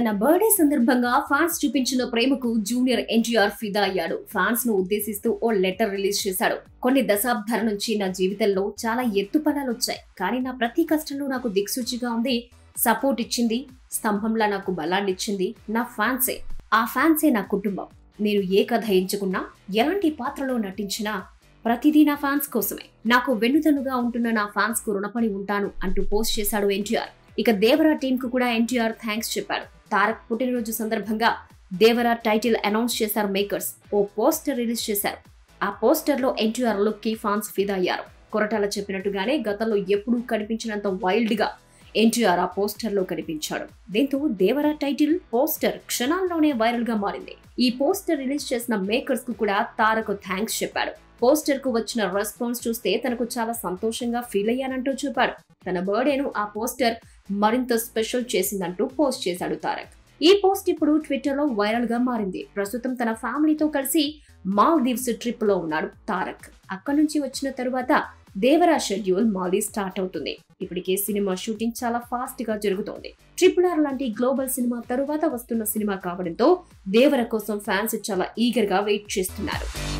తన బర్త్డే సందర్భంగా ఫ్యాన్స్ చూపించిన ప్రేమకు జూనియర్ ఎన్టీఆర్ ఫిదా అయ్యాడు ఫ్యాన్స్ ను ఉద్దేశిస్తూ ఓ లెటర్ రిలీజ్ చేశాడు కొన్ని దశాబ్దాల నుంచి నా జీవితంలో చాలా ఎత్తుపలాలు వచ్చాయి కానీ నా ప్రతి కష్టంలో నాకు దిక్సూచిగా ఉంది సపోర్ట్ ఇచ్చింది స్తంభంలా నాకు బలాన్నిచ్చింది నా ఫ్యాన్సే ఆ ఫ్యాన్సే నా కుటుంబం నేను ఏ కథ ఎంచుకున్నా ఎలాంటి పాత్రలో నటించినా ప్రతిదీ నా ఫ్యాన్స్ కోసమే నాకు వెన్నుదన్నుగా ఉంటున్న నా ఫ్యాన్స్ కు రుణపడి ఉంటాను అంటూ పోస్ట్ చేశాడు ఎన్టీఆర్ ఇక దేవరా టీం కు కూడా ఎన్టీఆర్ థ్యాంక్స్ చెప్పాడు తారక్ పుట్టినరోజు సందర్భంగా దేవరా టైటిల్ అనౌన్స్ చేశారు మేకర్స్ ఓ పోస్టర్ రిలీజ్ చేశారు ఆ పోస్టర్ లో ఎన్టీఆర్ లుక్ కి ఫ్యాన్స్ ఫిదా అయ్యారు కొరటాల చెప్పినట్టుగానే గతంలో ఎప్పుడూ కనిపించినంత వైల్డ్ గా ఎన్టీఆర్ ఆ పోస్టర్ లో కనిపించాడు దీంతో దేవరా టైటిల్ పోస్టర్ క్షణాల్లోనే వైరల్ గా మారింది ఈ పోస్టర్ రిలీజ్ చేసిన మేకర్స్ కు కూడా తారక్ థ్యాంక్స్ చెప్పాడు పోస్టర్ కు వచ్చిన రెస్పాన్స్ చూస్తే తనకు చాలా సంతోషంగా ఫీల్ అయ్యానంటూ చెప్పాడు తన బర్త్డేను ఆ పోస్టర్ మరింత స్పెషల్ చేసిందంటూ పోస్ట్ చేశాడు తారక్ ఈ పోస్ట్ ఇప్పుడు ట్విట్టర్ లో వైరల్ గా మారింది ప్రస్తుతం తన ఫ్యామిలీతో కలిసి మాల్దీవ్స్ ట్రిప్ లో ఉన్నాడు తారక్ అక్కడి నుంచి వచ్చిన తరువాత దేవరా షెడ్యూల్ మళ్ళీ స్టార్ట్ అవుతుంది ఇప్పటికే సినిమా షూటింగ్ చాలా ఫాస్ట్ గా జరుగుతోంది ట్రిపుల్ ఆర్ లాంటి గ్లోబల్ సినిమా తరువాత వస్తున్న సినిమా కావడంతో దేవర కోసం ఫ్యాన్స్ చాలా ఈగర్ గా వెయిట్ చేస్తున్నారు